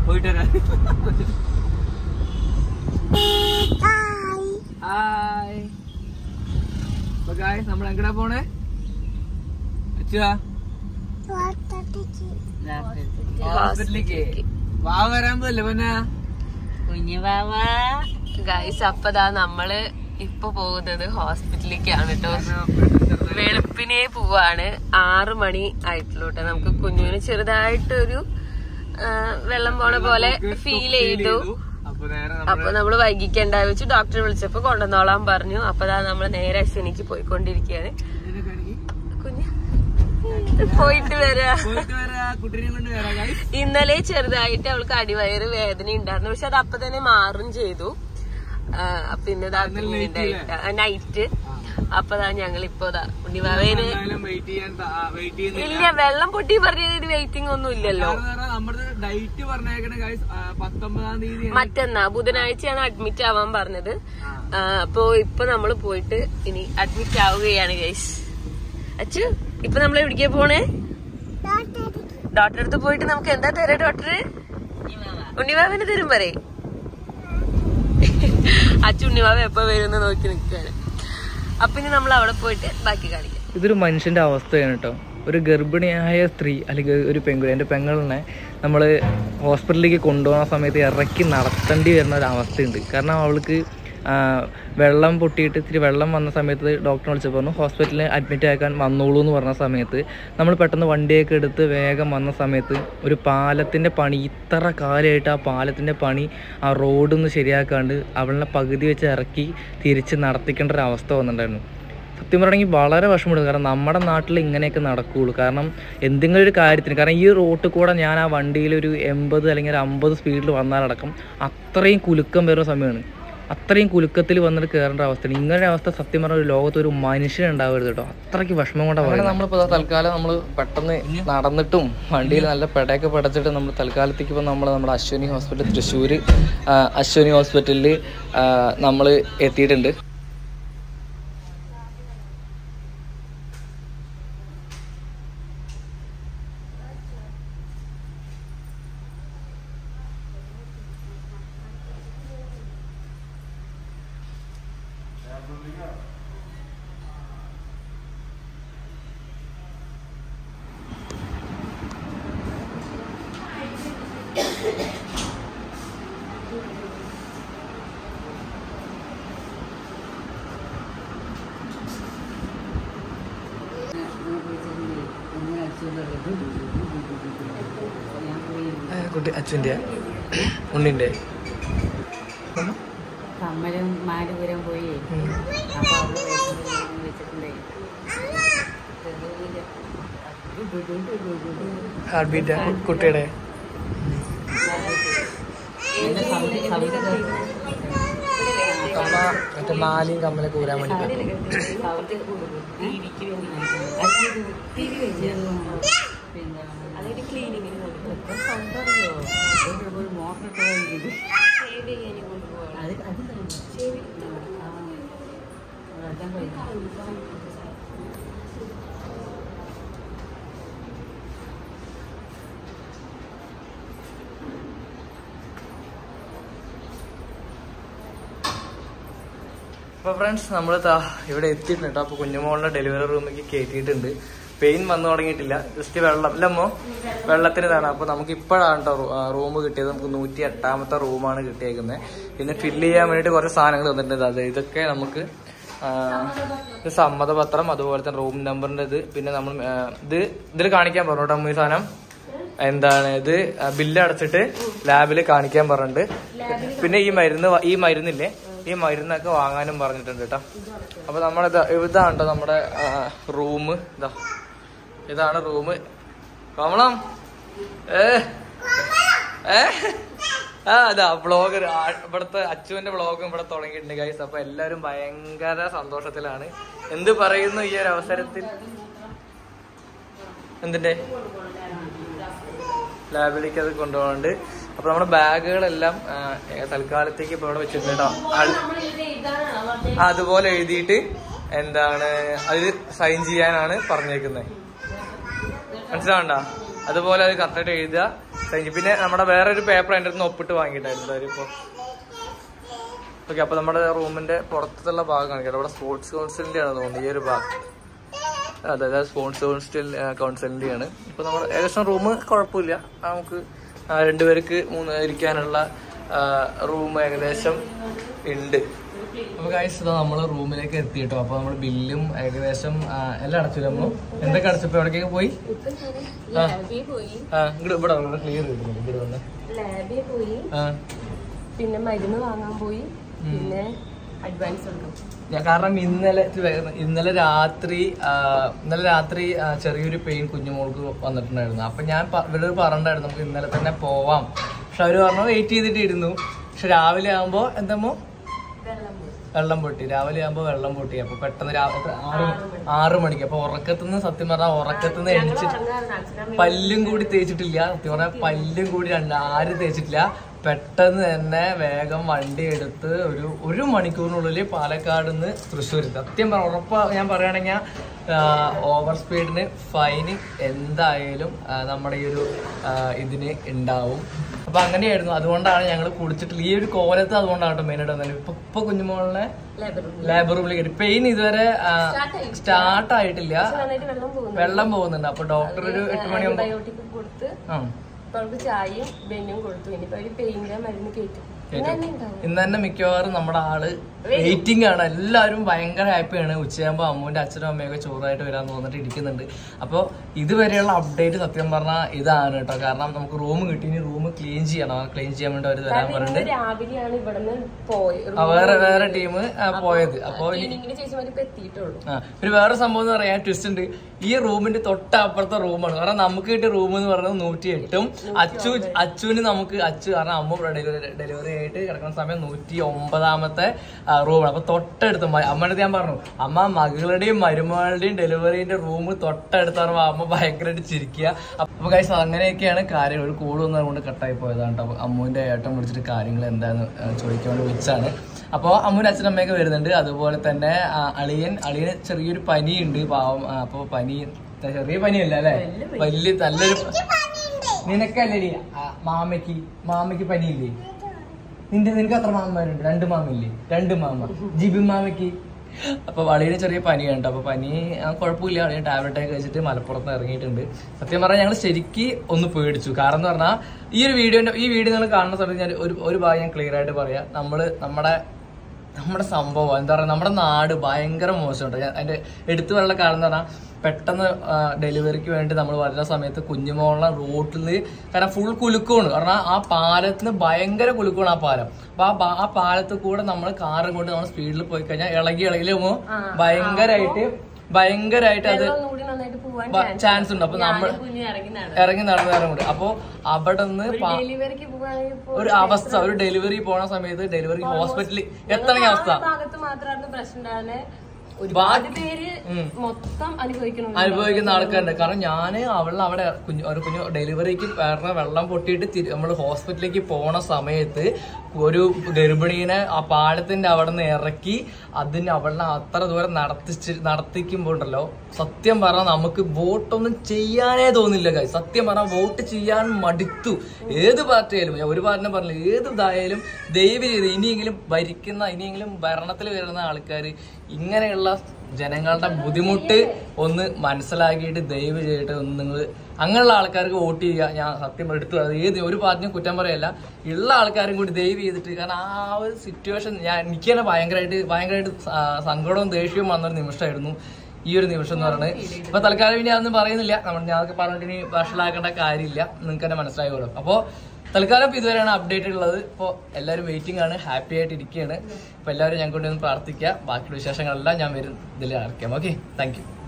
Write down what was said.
പോയിട്ട് വരാം ഹായ് അപ്പൊ ഗായ്സ് നമ്മൾ എങ്ങടാ പോണേ അച്ഛാ ഹോസ്പിറ്റലിലേക്ക് വാ വരാൻ പോലല്ലേ പിന്നെ കുഞ്ഞു ബാവ ഗൈസ് അപ്പതാ നമ്മള് ഇപ്പൊ പോകുന്നത് ഹോസ്പിറ്റലിലേക്കാണ് കേട്ടോ വെളുപ്പിനെ പോവാണ് ആറു മണി ആയിട്ടുള്ളൂ കേട്ടോ നമുക്ക് കുഞ്ഞുവിന് ചെറുതായിട്ടൊരു ആ, വെള്ളം പോണ പോലെ ഫീൽ ചെയ്തു അപ്പൊ നേരെ അപ്പൊ നമ്മള് വൈകിക്കണ്ട വെച്ച് ഡോക്ടറെ വിളിച്ചപ്പോ കൊണ്ടുവന്നോളാൻ പറഞ്ഞു അപ്പതാ നമ്മള് നേരെ അശ്വിനിക്ക് പോയിക്കൊണ്ടിരിക്കുകയാണ് കുഞ്ഞ് പോയിട്ട് വരാ പോയിട്ട് വരാ കുട്ടീനെ കൊണ്ട് വരാ ഗായ്സ് ഇന്നലെ ചെറുതായിട്ട് അവൾക്ക് അടിവയറ് വേദന ഉണ്ടായിരുന്നു പക്ഷെ അത് അപ്പൊ തന്നെ മാറും ചെയ്തു ആ, അപ്പൊ ഇന്നതാ നൈറ്റ് അപ്പതാ ഞങ്ങൾ ഇപ്പോതാ ഉണ്ണിവാവേന് എന്തായാലും വെയിറ്റ് ചെയ്യാൻ വെയിറ്റ് ചെയ്യുന്നില്ല ഇല്ല വെള്ളം പൊട്ടി പറഞ്ഞ വെയിറ്റിംഗ് ഒന്നും ഇല്ലല്ലോ കാരണം എന്ന് പറഞ്ഞാൽ നമ്മുടെ ഡേറ്റ് പറഞ്ഞേക്കണ ഗായ്സ് പത്തൊമ്പതാം തീയതി മറ്റന്നാ ബുധനാഴ്ചയാണ് അഡ്മിറ്റ് ആവാൻ പറഞ്ഞത് ആ, അപ്പൊ ഇപ്പൊ നമ്മള് പോയിട്ട് ഇനി അഡ്മിറ്റ് ആവുകയാണ് ഗൈസ് അച്ചു ഇപ്പൊ നമ്മൾ എവിടേക്കാ പോണേ ഡോക്ടറെ അടുത്ത് പോയിട്ട് നമുക്ക് എന്താ തരാ ഡോക്ടർ ഉണ്ണിവാവിന് തരും പറയേ അച്ചു ഉണ്ണിവാവ എപ്പോ വരുമെന്ന് നോക്കി നിൽക്കുകയാണ് അപ്പൊ ഇനി നമ്മൾ അവിടെ പോയിട്ട് ബാക്കി കാണിക്കാം ഇതൊരു മനുഷ്യൻ്റെ അവസ്ഥയാണ് കേട്ടോ ഒരു ഗർഭിണിയായ സ്ത്രീ അല്ലെങ്കിൽ ഒരു പെൺകുടി എൻ്റെ പെങ്ങളിനെ നമ്മൾ ഹോസ്പിറ്റലിലേക്ക് കൊണ്ടുപോകുന്ന സമയത്ത് ഇറക്കി നടത്തേണ്ടി വരുന്ന ഒരു അവസ്ഥയുണ്ട് കാരണം അവൾക്ക് ആ, വെള്ളം പൊട്ടിയിട്ട് ഇത്തിരി വെള്ളം വന്ന സമയത്ത് ഡോക്ടറെ വിളിച്ച് പറഞ്ഞു ഹോസ്പിറ്റലിൽ അഡ്മിറ്റ് ആക്കാൻ വന്നോളൂ എന്ന് പറഞ്ഞ സമയത്ത് നമ്മൾ പെട്ടെന്ന് വണ്ടിയൊക്കെ എടുത്ത് വേഗം വന്ന സമയത്ത് ഒരു പാലത്തിൻ്റെ പണി ഇത്ര കാലമായിട്ട് ആ പാലത്തിൻ്റെ പണി ആ റോഡൊന്ന് ശരിയാക്കാണ്ട് അവളെ പകുതി വെച്ച് ഇറക്കി തിരിച്ച് നടത്തിക്കേണ്ട ഒരു അവസ്ഥ വന്നിട്ടുണ്ടായിരുന്നു സത്യം പറയുകയാണെങ്കിൽ വളരെ വിഷമമുണ്ട് കാരണം നമ്മുടെ നാട്ടിൽ ഇങ്ങനെയൊക്കെ നടക്കുകയുള്ളൂ കാരണം എന്തെങ്കിലും ഒരു കാര്യത്തിന് കാരണം ഈ റോട്ടിൽ കൂടെ ഞാൻ ആ വണ്ടിയിൽ ഒരു എൺപത് അല്ലെങ്കിൽ ഒരു അമ്പത് സ്പീഡിൽ വന്നാലടക്കം അത്രയും കുലുക്കം വരുന്ന സമയമാണ് അത്രയും കുലുക്കത്തിൽ വന്നിട്ട് കയറേണ്ട അവസ്ഥയാണ് ഇങ്ങനെ ഒരു അവസ്ഥ സത്യം പറഞ്ഞ ഒരു ലോകത്ത് ഒരു മനുഷ്യൻ ഉണ്ടാവരുത് കേട്ടോ അത്രയ്ക്ക് വിഷമം കൊണ്ടാണ് നമ്മളിപ്പോൾ തൽക്കാലം നമ്മൾ പെട്ടെന്ന് നടന്നിട്ടും വണ്ടിയിൽ നല്ല പെടയൊക്കെ പടച്ചിട്ട് നമ്മൾ തൽക്കാലത്തേക്ക് ഇപ്പോൾ നമ്മൾ നമ്മുടെ അശ്വനി ഹോസ്പിറ്റൽ തൃശ്ശൂർ അശ്വനി ഹോസ്പിറ്റലിൽ നമ്മൾ എത്തിയിട്ടുണ്ട് കുട്ടി അച്ഛൻ്റെ ഉണ്ണിൻ്റെ കമ്മലും മാലിപുരം പോയി അപ്പൊ അവിടെ വെച്ചിട്ട് വെച്ചിട്ടുണ്ടേ ഹാർട്ട് ബീറ്റ് കുട്ടിയുടെ എന്റെ സൗണ്ട് സൗണ്ട് കമ്മ മറ്റേ മാലയും കമ്മലൊക്കെ ഊരാൻ വേണ്ടി സൗണ്ട് ടിവിക്ക് പിന്നെ അതൊരു ക്ലീനിങ്ങിന് സൗണ്ട് അറിയോ ഒരു മോട്ടർ ഇട്ടത് സേവ് ചെയ്യാൻ കൊണ്ടുപോകണം അത് അത് അതെല്ലാം കഴിഞ്ഞു അപ്പോൾ ഫ്രണ്ട്സ് നമ്മൾ ഇവിടെ എത്തിയിട്ടുണ്ട് കേട്ടോ അപ്പോൾ കുഞ്ഞുമോളുടെ ഡെലിവറി റൂമിലേക്ക് കയറ്റിയിട്ടുണ്ട് പെയിൻ വന്നു തുടങ്ങിയിട്ടില്ല ജസ്റ്റ് വെള്ളം അല്ലമ്മോ വെള്ളത്തിന് ഇതാണ് അപ്പോൾ നമുക്ക് ഇപ്പോഴാണ് കേട്ടോ റൂം കിട്ടിയത് നമുക്ക് നൂറ്റി എട്ടാമത്തെ റൂമാണ് കിട്ടിയേക്കുന്നത് പിന്നെ ഫില്ല് ചെയ്യാൻ വേണ്ടിയിട്ട് കുറച്ച് സാധനങ്ങൾ തന്നിട്ടുണ്ട് അത് ഇതൊക്കെ നമുക്ക് ആ, ഇത് സമ്മതപത്രം അതുപോലെ തന്നെ റൂം നമ്പറിന്റെ ഇത് പിന്നെ നമ്മൾ ആ, ഇത് ഇതിൽ കാണിക്കാൻ പറഞ്ഞു കേട്ടോ അമ്മ ഈ സാധനം എന്താണ് ഇത് ബില്ല് അടച്ചിട്ട് ലാബിൽ കാണിക്കാൻ പറഞ്ഞിട്ടുണ്ട് പിന്നെ ഈ മരുന്ന് വ- ഈ മരുന്നില്ലേ ഈ മരുന്നൊക്കെ വാങ്ങാനും പറഞ്ഞിട്ടുണ്ട് കേട്ടോ അപ്പൊ നമ്മുടെ ഇതാണ് കേട്ടോ നമ്മുടെ റൂം ഇതാ ഇതാണ് റൂം കമളം ഏ ഏ ആ അതാ വ്ളോഗർ ഇവിടുത്തെ അച്ചുവിന്റെ വ്ളോഗും ഇവിടെ തുടങ്ങിയിട്ടുണ്ട് ഗൈസ് അപ്പൊ എല്ലാവരും ഭയങ്കര സന്തോഷത്തിലാണ് എന്ത് പറയുന്നു ഈ ഒരു അവസരത്തിൽ എന്തിന്റെ ലാബിലേക്ക് അത് കൊണ്ടുപോകുന്നുണ്ട് അപ്പൊ നമ്മുടെ ബാഗുകളെല്ലാം ആ, ഏ, തൽക്കാലത്തേക്ക് ഇപ്പൊ ഇവിടെ വെച്ചിട്ടുണ്ട് കേട്ടോ ആൾ- അതുപോലെ എഴുതിയിട്ട് എന്താണ് അതിൽ സൈൻ ചെയ്യാനാണ് പറഞ്ഞേക്കുന്നത് മനസ്സിലാവണ്ട അതുപോലെ അത് കറക്റ്റായിട്ട് എഴുതുക താങ്ക് യു പിന്നെ നമ്മുടെ വേറെ ഒരു പേപ്പർ എൻ്റെ അടുത്ത് ഒപ്പിട്ട് വാങ്ങിയിട്ടായിരുന്നു അവരിപ്പോ ഓക്കെ അപ്പൊ നമ്മുടെ റൂമിന്റെ പുറത്തുള്ള ഭാഗം കാണിക്കാം അവിടെ സ്പോർട്സ് കൗൺസിലിന്റെ ആണ് തോന്നുന്നത് ഈ ഒരു ഭാഗം അതെ അതെ സ്പോർട്സ് കൗൺസിൽ കൗൺസിലിന്റെ ആണ് ഇപ്പൊ നമ്മൾ ഏകദേശം റൂം കുഴപ്പമില്ല നമുക്ക് ആ, രണ്ടുപേർക്ക് മൂന്ന് ഇരിക്കാനുള്ള റൂം ഏകദേശം ഉണ്ട് അപ്പൊ കാഴ്ച നമ്മള് റൂമിലേക്ക് എത്തി കേട്ടോ അപ്പൊ നമ്മള് ബില്ലും ഏകദേശം ആ, എല്ലാം അടച്ചു നമ്മൾ എന്തൊക്കെ അടച്ചപ്പോ എവിടേക്കൊക്കെ പോയി ആ ലാബിൽ പോയി ആ ഇങ്ങോട്ട് ഇവിടെ ക്ലിയർ കിട്ടുന്നുണ്ട് ഇങ്ങോട്ട് വന്ന് ലാബിൽ പോയി ആ പിന്നെ മരുന്ന് വാങ്ങാൻ പോയി പിന്നെ അഡ്വാൻസ് കൊടുക്കും ഞാൻ കാരണം ഇന്നലെ ഇത് വേ- ഇന്നലെ രാത്രി ആ, ഇന്നലെ രാത്രി ആ, ചെറിയൊരു പെയിൻ കുഞ്ഞുമോൾക്ക് വന്നിട്ടുണ്ടായിരുന്നു അപ്പൊ ഞാൻ പ- ഇവരോട് പറഞ്ഞിട്ടുണ്ടായിരുന്നു നമുക്ക് ഇന്നലെ തന്നെ പോവാം പക്ഷെ അവര് പറഞ്ഞു വെയിറ്റ് ചെയ്തിട്ട് ഇരുന്നു പക്ഷെ രാവിലെ ആകുമ്പോ എന്താമോ വെള്ളം പൊട്ടി രാവിലെ ആകുമ്പോ വെള്ളം പൊട്ടി അപ്പൊ പെട്ടെന്ന് രാവിലെ ആറ് ആറ് മണിക്ക് അപ്പൊ ഉറക്കത്തുനിന്ന് സത്യം പറഞ്ഞാൽ ഉറക്കത്തുനിന്ന് എണിച്ചിട്ട് പല്ലും കൂടി തേച്ചിട്ടില്ല സത്യം പറഞ്ഞാൽ പല്ലും കൂടി രണ്ട് ആരും തേച്ചിട്ടില്ല പെട്ടെന്ന് തന്നെ വേഗം വണ്ടി എടുത്ത് ഒരു ഒരു മണിക്കൂറിനുള്ളിൽ പാലക്കാട് നിന്ന് തൃശ്ശൂർ സത്യം പറ ഉറപ്പ് ഞാൻ പറയുകയാണെങ്കിൽ ഓവർ സ്പീഡിന് ഫൈന് എന്തായാലും ആ, നമ്മുടെ ഈ ഒരു ആ, ഇതിന് ഉണ്ടാവും അപ്പൊ അങ്ങനെയായിരുന്നു അതുകൊണ്ടാണ് ഞങ്ങൾ കുടിച്ചിട്ടില്ല ഈ ഒരു കോലത്ത് അതുകൊണ്ടാണ് കേട്ടോ മെയിനായിട്ട് വന്നത് ഇപ്പൊ ഇപ്പൊ കുഞ്ഞുമോളിനെ ലേബർ റൂമിൽ കയറി പെയിൻ ഇതുവരെ സ്റ്റാർട്ട് ആയിട്ടില്ല നന്നായിട്ട് വെള്ളം പോകുന്നു വെള്ളം പോകുന്നുണ്ട് അപ്പൊ ഡോക്ടർ ഒരു എട്ട് മണിയാകുമ്പോ ആന്റിബയോട്ടിക് കൊടുത്ത് ആ ഇപ്പൊ അവൾക്ക് ചായയും ബെന്നും കൊടുത്തു ഇനിയിപ്പോ അവര് പെയിന്റെ മരുന്ന് കയറ്റും പിന്നെ തന്നെ ഉണ്ടാവും ഇന്ന് തന്നെ മിക്കവാറും നമ്മുടെ ആള് വെയിറ്റിംഗ് ആണ് എല്ലാവരും ഭയങ്കര ഹാപ്പിയാണ് ഉച്ചയാകുമ്പോൾ അമ്മൂന്റെ അച്ഛനും അമ്മയൊക്കെ ചോറായിട്ട് വരാന്ന് തോന്നിട്ട് ഇരിക്കുന്നുണ്ട് അപ്പോൾ ഇതുവരെയുള്ള അപ്ഡേറ്റ് സത്യം പറഞ്ഞാൽ ഇതാണ് കേട്ടോ കാരണം നമുക്ക് റൂം കിട്ടി ഇനി റൂം ക്ലീൻ ചെയ്യണം ക്ലീൻ ചെയ്യാൻ വേണ്ടി അവർ തരാൻ ഇന്ന് പറഞ്ഞിട്ടുണ്ട് രാവിലെയാണ് ഇവിടുന്ന് പോയത് ആ, വേറെ വേറെ ടീം പോയത് അപ്പോൾ ക്ലീനിങ്ങിന് ചേച്ചിമാര് ഇപ്പൊ എത്തിയിട്ടുള്ളൂ ആ പിന്നെ വേറെ സംഭവം എന്ന് പറയാൻ ട്വിസ്റ്റ് ഉണ്ട് ഈ റൂമിന്റെ തൊട്ടപ്പുറത്തെ റൂമാണ് കാരണം നമുക്ക് കിട്ടിയ റൂം എന്ന് പറയുന്നത് നൂറ്റി എട്ടും അച്ചു അച്ചുവിന് നമുക്ക് അച്ചു കാരണം അമ്മ ഡെലിവറി ഡെലിവറി ആയിട്ട് കിടക്കുന്ന സമയം നൂറ്റി ഒമ്പതാമത്തെ റൂമാണ് അപ്പൊ തൊട്ടടുത്ത് മ- അമ്മയുടെ അടുത്ത് ഞാൻ പറഞ്ഞു അമ്മ മകളുടെയും മരുമകളുടെയും ഡെലിവറിന്റെ റൂം തൊട്ടടുത്ത് പറയുമ്പോൾ അമ്മ ഭയങ്കരമായിട്ട് ചിരിക്കുക അപ്പൊ കഴിച്ച അങ്ങനെയൊക്കെയാണ് കാര്യങ്ങൾ ഒരു കോൾ വന്നത് കൊണ്ട് കട്ടായി പോയതാണ് കേട്ടോ അപ്പൊ അമ്മുവിന്റെ ഏട്ടൻ വിളിച്ചിട്ട് കാര്യങ്ങൾ എന്താന്ന് ആ, ചോദിക്കാൻ വേണ്ടി വിളിച്ചാണ് അപ്പോൾ അമ്മൂന് അച്ഛനമ്മയൊക്കെ വരുന്നുണ്ട് അതുപോലെ തന്നെ ആ, അളിയൻ അളിയന് ചെറിയൊരു പനിയുണ്ട് പാവം ആ, അപ്പൊ പനി ചെറിയ പനിയല്ല അല്ലേ വലിയ നല്ലൊരു നിനക്കല്ലേ മാമയ്ക്ക് മാമയ്ക്ക് പനിയില്ലേ നിന്റെ നിനക്ക് എത്ര മാമന്മാരുണ്ട് രണ്ട് മാമയില്ലേ രണ്ട് മാമ ജിബി മാമയ്ക്ക് അപ്പൊ അളിയന് ചെറിയ പനിയാണ് ട്ടോ. അപ്പൊ പനി ആ, കുഴപ്പമില്ല അളിയൻ ടാബ്ലറ്റ് ഒക്കെ കഴിച്ചിട്ട് മലപ്പുറത്ത് ഇറങ്ങിയിട്ടുണ്ട് സത്യം പറഞ്ഞാൽ ഞങ്ങൾ ശരിക്ക് ഒന്ന് പേടിച്ചു കാരണം എന്ന് പറഞ്ഞാൽ ഈ ഒരു വീഡിയോന്റെ ഈ വീഡിയോ നിങ്ങൾ കാണുന്ന സമയത്ത് ഞാൻ ഒരു ഒരു ഭാഗം ഞാൻ ക്ലിയർ ആയിട്ട് പറയാം നമ്മള് നമ്മുടെ നമ്മുടെ സംഭവം എന്താ പറയുക നമ്മുടെ നാട് ഭയങ്കര മോശമുണ്ട് ഞാൻ അതിന്റെ എടുത്തു പറയാനുള്ള കാരണം എന്ന് പറഞ്ഞാൽ പെട്ടെന്ന് ഡെലിവറിക്ക് വേണ്ടി നമ്മൾ വരുന്ന സമയത്ത് കുഞ്ഞുമോളെ റോട്ടിൽ കാരണം ഫുൾ കുലുക്കമാണ് കാരണം ആ പാലത്തിന് ഭയങ്കര കുലുക്കമാണ് ആ പാലം അപ്പൊ ആ പാ- ആ പാലത്തിൽ കൂടെ നമ്മൾ കാറും കൊണ്ട് നമ്മൾ സ്പീഡിൽ പോയി കഴിഞ്ഞാൽ ഇളകി ഇളകി പോകുമ്പോൾ ഭയങ്കരമായിട്ട് ഭയങ്കരമായിട്ട് അത് ഒന്നുകൂടി നന്നായിട്ട് പോവാൻ ചാൻസ് ഉണ്ട് അപ്പൊ നമ്മൾ കുഞ്ഞ് ഇറങ്ങി നടന്നു ഇറങ്ങി നടന്നു നേരമുണ്ട് അപ്പൊ അവിടെ നിന്ന് ഡെലിവറിക്ക് പോവാണെങ്കിൽ ഇപ്പൊ ഒരു അവസ്ഥ ഒരു ഡെലിവറി പോണ സമയത്ത് ഡെലിവറി ഹോസ്പിറ്റലിൽ എത്തണമെങ്കിൽ അവസ്ഥ ആ ഭാഗത്ത് മാത്രമായിരുന്നു പ്രശ്നം ഉണ്ടാകുന്നത് ഒരുപാട് പേര് മൊത്തം അനുഭവിക്കണം അനുഭവിക്കുന്ന ആൾക്കാരുണ്ട് കാരണം ഞാൻ അവളെ അവിടെ കുഞ്ഞു ഒരു കുഞ്ഞു ഡെലിവറിക്ക് വേറെ വെള്ളം പൊട്ടിയിട്ട് നമ്മൾ ഹോസ്പിറ്റലിലേക്ക് പോണ സമയത്ത് ഒരു ഗർഭിണീനെ ആ പാലത്തിന്റെ അവിടെ നിന്ന് ഇറക്കി അതിന് അവളെ അത്ര ദൂരം നടത്തിച്ച് നടത്തിക്കുമ്പോൾ ഉണ്ടല്ലോ സത്യം പറഞ്ഞാൽ നമുക്ക് വോട്ടൊന്നും ചെയ്യാനേ തോന്നില്ല guys. സത്യം പറഞ്ഞാൽ വോട്ട് ചെയ്യാൻ മടുത്തു ഏത് പാർട്ടിയായാലും ഞാൻ ഒരു പാർട്ടിനെ പറഞ്ഞില്ല ഏത് ഇതായാലും ദയവ് ചെയ്ത് ഇനിയെങ്കിലും ഭരിക്കുന്ന ഇനിയെങ്കിലും ഭരണത്തിൽ വരുന്ന ആൾക്കാർ ഇങ്ങനെയുള്ള ജനങ്ങളുടെ ബുദ്ധിമുട്ട് ഒന്ന് മനസ്സിലാക്കിയിട്ട് ദയവ് ചെയ്തിട്ട് ഒന്ന് നിങ്ങൾ അങ്ങനെയുള്ള ആൾക്കാർക്ക് വോട്ട് ചെയ്യുക ഞാൻ സത്യം എടുത്തു അത് ഏത് ഒരു പാർട്ടിയും കുറ്റം പറയല്ല ഉള്ള ആൾക്കാരും കൂടി ദയവ് ചെയ്തിട്ട് കാരണം ആ ഒരു സിറ്റുവേഷൻ ഞാൻ എനിക്ക് തന്നെ ഭയങ്കരമായിട്ട് ഭയങ്കരമായിട്ട് സ- സങ്കടവും ദേഷ്യവും വന്നൊരു നിമിഷമായിരുന്നു ഈ ഒരു നിമിഷം എന്ന് പറയുന്നത് ഇപ്പൊ തൽക്കാലം ഇനി അതൊന്നും പറയുന്നില്ല നമ്മൾ ഞാൻ അതൊക്കെ പറഞ്ഞിട്ട് ഇനി വഷളാക്കേണ്ട കാര്യമില്ല നിങ്ങൾക്ക് തന്നെ മനസ്സിലായിക്കോളും അപ്പോൾ തൽക്കാലം ഇപ്പൊ ഇതുവരെയാണ് അപ്ഡേറ്റ് ഉള്ളത് ഇപ്പോൾ എല്ലാവരും വെയിറ്റിംഗ് ആണ് ഹാപ്പി ആയിട്ട് ഇരിക്കുകയാണ് അപ്പോൾ എല്ലാവരും ഞങ്ങൾക്ക് വേണ്ടി ഒന്ന് പ്രാർത്ഥിക്കുക ബാക്കിയുള്ള വിശേഷങ്ങളെല്ലാം ഞാൻ വരും ഇതിൽ അറിയിക്കാം ഓക്കെ താങ്ക് യു